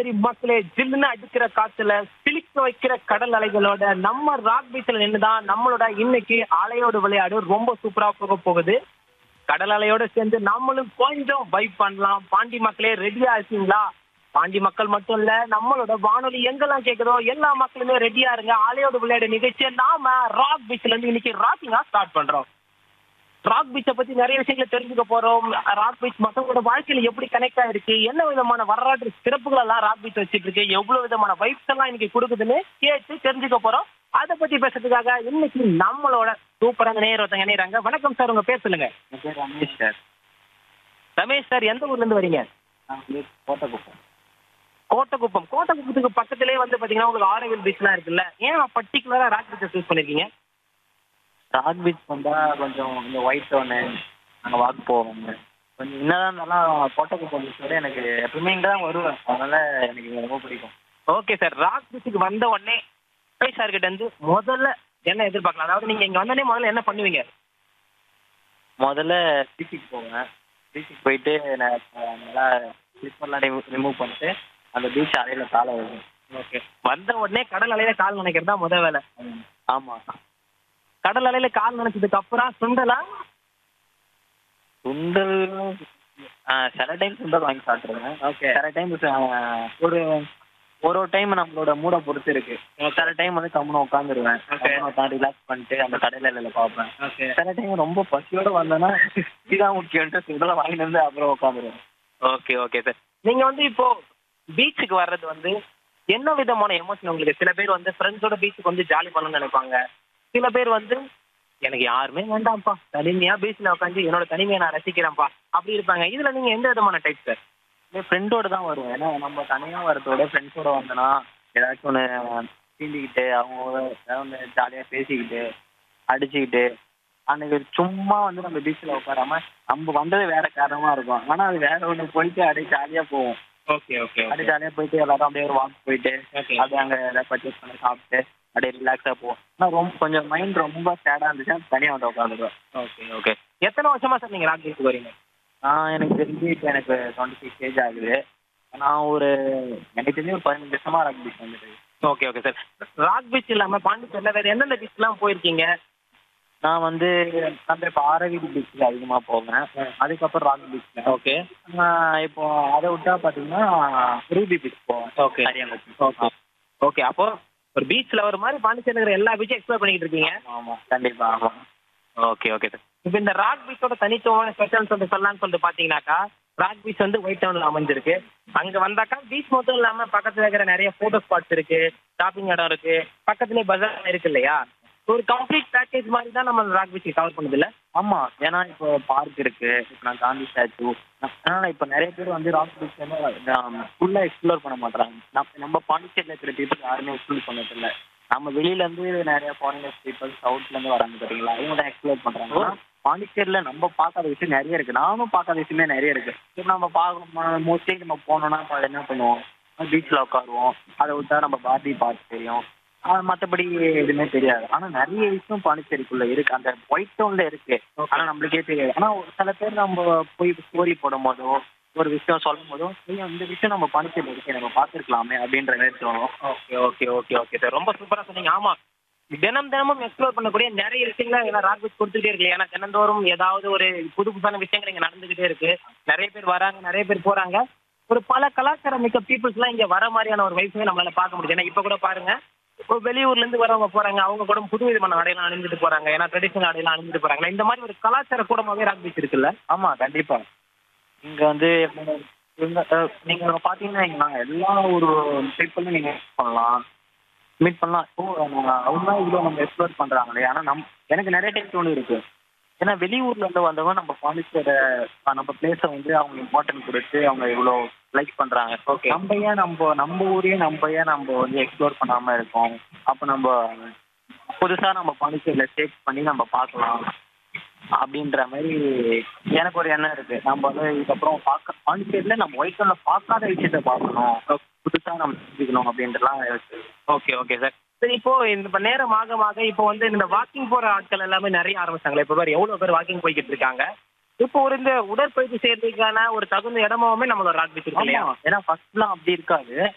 பாண்டி மக்களே ஜில்லுன்னு அடிக்கிற காத்துல சிலிக்க வைக்கிற கடல் அலைகளோட நம்ம ராக் பீச்ல நின்னுதான் நம்மளோட இன்னைக்கு அலையோட விளையாடு ரொம்ப சூப்பரா போக போகுது கடல் அலையோட சேர்ந்து நம்மளும் கொஞ்சம் வைப் பண்ணலாம் பாண்டி மக்களே ரெடியா இருக்கீங்களா பாண்டி மக்கள் மட்டும் இல்ல நம்மளோட வானொலி எங்கெல்லாம் கேக்குதோ எல்லா மக்களுமே ரெடியா இருங்க அலையோட விளையாடு நிகழ்ச்சியை நாம ராக் பீச்ல இருந்து இன்னைக்கு ராக்கிங்கா ஸ்டார்ட் பண்றோம் ராக் பீச்சை பத்தி நிறைய விஷயங்களை தெரிஞ்சுக்க போறோம் ராக் பீச் மத்தவங்களோட வாழ்க்கையில எப்படி கனெக்ட் ஆயிருக்கு என்ன விதமான வரலாற்று சிறப்புகள் எல்லாம் ராக் பீச் வச்சிட்டு இருக்கு எவ்வளவு விதமான வைப்ஸ் எல்லாம் இன்னைக்கு கொடுக்குதுன்னு கேட்டு தெரிஞ்சுக்க போறோம் அதை பத்தி பேசுறதுக்காக இன்னைக்கு நம்மளோட சூப்பரான நேர் ஒருத்தங்க நேராங்க வணக்கம் சார் உங்க பேர் சொல்லுங்க என் பேர் ரமேஷ் சார் ரமேஷ் சார் எந்த ஊர்ல இருந்து வரீங்க நான் வந்து கோட்டக்குப்பம் கோட்டக்குப்பம் கோட்டக்குப்பத்துக்கு பக்கத்திலே வந்து பாத்தீங்கன்னா உங்களுக்கு ஆரோவில் பீச்லாம் இருக்குல்ல ஏன் பர்டிகுலரா ராக் பீச்சை சூஸ் பண்ணிருக்கீங்க ராக் பீச் வந்தா கொஞ்சம் இந்த ஒயிட் டவுனு நாங்கள் வாக் போவோங்க கொஞ்சம் என்னதான் இருந்தாலும் கோட்டக்குப்பம் பீச் விட எனக்கு எப்பவுமே இங்கே தான் வருவேன் அதனால எனக்கு இங்க ரொம்ப பிடிக்கும் ஓகே சார் ராக் பீச்சுக்கு வந்த உடனே ரமேஷ் சார் கிட்ட இருந்து முதல்ல என்ன எதிர்பார்க்கலாம் அதாவது நீங்க இங்க வந்தோடனே முதல்ல என்ன பண்ணுவீங்க முதல்ல பீச்சுக்கு போவேன் பீச்சுக்கு போயிட்டு நான் நல்லா ஸ்லிப்பர்லாம் ரிமூவ் பண்ணிட்டு அந்த பீச் அறையில் காலை வருவேன் ஓகே வந்த உடனே கடல் அலையில கால் நினைக்கிறது தான் முத வேலை ஆமாம் கடல் அலையில கால் நினைச்சதுக்கு அப்புறம் சுண்டலா சுண்டல் ஆ, சில டைம் சுண்டல் வாங்கி சாப்பிட்ருவேன் ஓகே சில டைம் ஒரு ஒரு ஒரு டைம் நம்மளோட மூடை பொறுத்து இருக்கு சில டைம் வந்து கம்முன்னு உட்காந்துருவேன் Okay. உட்காந்து ரிலாக்ஸ் பண்ணிட்டு அந்த கடையில இல்ல பார்ப்பேன் ஓகே சில டைம் ரொம்ப பசியோட வந்தேன்னா இதுதான் முக்கியம்ட்டு சுண்டலை வாங்கிட்டு வந்து அப்புறம் உட்காந்துருவேன் ஓகே ஓகே சார் நீங்க வந்து இப்போ பீச்சுக்கு வர்றது வந்து என்ன விதமான எமோஷன் உங்களுக்கு சில பேர் வந்து ஃப்ரெண்ட்ஸோட பீச்சுக்கு வந்து ஜாலி பண்ணணும்னு நினைப்பாங்க சில பேர் வந்து எனக்கு யாருமே வேண்டாம்ப்பா தனிமையா பீச்ல உட்காந்து என்னோட தனிமையை நான் ரசிக்கிறேன்ப்பா அப்படி இருப்பாங்க இதுல நீங்க எந்த விதமான டைப் சார் ஃப்ரெண்டோட தான் வருவேன் ஏன்னா நம்ம தனியாக வரதோட ஃப்ரெண்ட்ஸோட வந்தோன்னா ஏதாச்சும் ஒன்று தீண்டிக்கிட்டு அவங்க ஏதாவது ஒன்று ஜாலியாக பேசிக்கிட்டு அடிச்சுக்கிட்டு அன்னைக்கு சும்மா வந்து நம்ம பீச்சில் உட்காராம நம்ம வந்தது வேற காரணமா இருக்கும் ஆனால் அது வேற ஒன்று போயிட்டு அப்படியே ஜாலியாக போவோம் ஓகே ஓகே அப்படியே ஜாலியாக போயிட்டு எல்லாரும் அப்படியே ஒரு வாக் போயிட்டு Okay. அப்படியே அங்கே ஏதாவது பர்ச்சேஸ் பண்ணி சாப்பிட்டு அப்படியே ரிலாக்ஸாக போவோம் ஆனால் ரொம்ப கொஞ்சம் மைண்ட் ரொம்ப சேடாக இருந்துச்சுன்னா தனியாக வந்து உட்காந்துருவேன் ஓகே ஓகே எத்தனை வருஷமா சார் நீங்க ராக் பீச்சுக்கு வரீங்க நான் எனக்கு தெரிஞ்சு இப்போ எனக்கு டுவெண்ட்டி சிக்ஸ் ஏஜ் ஆகுது நான் ஒரு எனக்கு தெரிஞ்சு ஒரு பதினஞ்சு வருஷமா ரக் பீச் வந்துட்டு okay okay sir rock beach இல்லாம பாண்டிச்சேரியில வேற எந்தெந்த பீச்லாம் போயிருக்கீங்க நான் வந்து அந்த இப்போ ஆரவிடி பீச்சுக்கு அதிகமாக போவேன் அதுக்கப்புறம் ராக் பீச்சில் ஓகே இப்போ அதை விட்டா பார்த்தீங்கன்னா ரூபி பீச் போவேன் Okay. ஹரியாங்குப்பம் ஓகே ஓகே அப்போ ஒரு பீச்ல ஒரு மாதிரி பாண்டிச்சேரியில் இருக்கிற எல்லா பீச்சும் எக்ஸ்ப்ளோர் பண்ணிட்டு இருக்கீங்க ஆமாம் கண்டிப்பாக ஆமாம் ஓகே ஓகே சார் இப்போ இந்த ராக் பீச்சோட தனித்துவமான ஸ்பெஷல் சொல்லிட்டு சொல்லலாம்னு சொல்லிட்டு பாத்தீங்கன்னாக்கா ராக் பீச் வந்து ஒயிட் டவுன்ல அமைஞ்சிருக்கு அங்க வந்தாக்கா பீச் மட்டும் இல்லாம பக்கத்துல இருக்கிற நிறைய போட்டோ ஸ்பாட்ஸ் இருக்கு ஷாப்பிங் இடம் இருக்கு பக்கத்துலயே பஜார் இருக்கு இல்லையா ஒரு கம்ப்ளீட் பேக்கேஜ் மாதிரி தான் நம்ம ராக் பீச் கவர் பண்ணுது இல்ல ஆமாம் ஏன்னா இப்போ பார்க் இருக்கு இப்போ நான் காந்தி ஸ்டாச்சு அதனால இப்போ நிறைய பேர் வந்து ராக் பீச் வந்து ஃபுல்லாக எக்ஸ்ப்ளோர் பண்ண மாட்டாங்க நம்ம நம்ம பாண்டிச்சேரியில் இருக்கிற பீப்புள் யாருமே எக்ஸ்ப்ளோர் பண்ணதில்ல நம்ம வெளியில இருந்து நிறைய ஃபாரினர்ஸ் பீப்புள் சவுத்ல இருந்து வராங்க பார்த்தீங்களா அவங்க தான் எக்ஸ்ப்ளோர் பண்றாங்க ஆனா, பாண்டிச்சேரியில் நம்ம பார்க்காத விஷயம் நிறைய இருக்கு நானும் பார்க்காத விஷயமே நிறைய இருக்கு இப்போ நம்ம பார்க்கணும் மோஸ்ட்லி நம்ம போனோம்னா இப்போ என்ன பண்ணுவோம் பீச்சில் உட்காருவோம் அதை விட்டா நம்ம பாரதி பார்க் தெரியும் மற்றபடி எதுவுமே தெரியாது ஆனா நிறைய விஷயம் பாண்டிச்சேரிக்குள்ள இருக்கு அந்த ஒயிட் டவுன்ல இருக்கு ஆனா நம்மளுக்கே தெரியாது ஆனா ஒரு சில பேர் நம்ம போய் ஸ்டோரி போடும் போதோ ஒரு விஷயம் சொல்லும் போதோ ஐயோ இந்த விஷயம் நம்ம பாண்டிச்சேரியில் இருக்கு நம்ம பார்த்துருக்கலாமே அப்படின்ற மாதிரி தோணும் okay okay okay okay sir ரொம்ப சூப்பரா சொன்னீங்க ஆமா தினம் தினமும் எக்ஸ்ப்ளோர் பண்ணக்கூடிய நிறைய விஷயங்களை ஏன்னா ராக் பீச் கொடுத்துட்டே இருக்கு ஏன்னா தினந்தோறும் ஏதாவது ஒரு புது புதுசான விஷயங்கள் இங்க நடந்துகிட்டே இருக்கு நிறைய பேர் வராங்க நிறைய பேர் போறாங்க ஒரு பல கலாச்சாரம் மிக்க பீப்புள்ஸ் எல்லாம் இங்க வர மாதிரியான ஒரு வைஃபை நம்மளால பார்க்க முடியுது ஏன்னா இப்ப கூட பாருங்க இப்போ வெளியூர்ல இருந்து வரவங்க போறாங்க அவங்க கூட புது விதமான ஆடையெல்லாம் அணிஞ்சிட்டு போறாங்க ஏன்னா ட்ரெடிஷனல் ஆடையெல்லாம் அணிஞ்சிட்டு போறாங்க இந்த மாதிரி ஒரு கலாச்சார கூடமாவே ராக் பீச் இருக்குல்ல ஆமா கண்டிப்பா இங்க வந்து இவங்க, அஹ், நீங்க பாத்தீங்கன்னா இங்க நாங்க எல்லா ஒரு பீப்புளும் நீங்க meet பண்ணலாம் மீட் பண்ணலாம் ஓ நான் அவங்க இவ்வளோ நம்ம எக்ஸ்ப்ளோர் பண்றாங்களே ஆனா நம் எனக்கு நிறைய டைம் தோணு இருக்கு ஏன்னா வெளியூர்ல இருந்து வந்தவங்க நம்ம பாண்டிச்சேரி அஹ், நம்ம பிளேஸை வந்து அவங்க இம்பார்ட்டன்ட் கொடுத்து அவங்க இவ்வளோ லைக் பண்றாங்க Okay. நம்ம ஏன் நம்ம நம்ம ஊரையே நம்ம ஏன் நம்ம வந்து எக்ஸ்ப்ளோர் பண்ணாம இருக்கோம் அப்ப நம்ம புதுசா நம்ம பாண்டிச்சேரியில ஸ்டேட் பண்ணி நம்ம பார்க்கலாம் அப்படின்ற மாதிரி எனக்கு ஒரு எண்ணம் இருக்கு நம்ம வந்து இதுக்கப்புறம் பார்க்க பாண்டிச்சேரியில நம்ம ஒயிட்ல பார்க்காத விஷயத்த பார்க்கணும் புதுசா நம்ம தெரிஞ்சுக்கணும் அப்படின்றலாம் இருக்கு ஓகே ஓகே சார் சரி இப்போ இந்த இப்ப நேரம் ஆக ஆக இப்போ வந்து இந்த வாக்கிங் போற ஆட்கள் எல்லாமே நிறைய ஆரம்பிச்சாங்களே இப்போ பேர் எவ்வளவு பேர் வாக்கிங் போய்கிட்டு இருக்காங்க இப்போ ஒரு இந்த உடற்பயிற்சி செய்யறதுக்கான ஒரு தகுந்த இடமாவுமே நம்மளோட ராக் பீச் இருக்கு இல்லையா ஆமா ஏன்னா ஃபர்ஸ்ட்லாம் அப்படி இருக்காது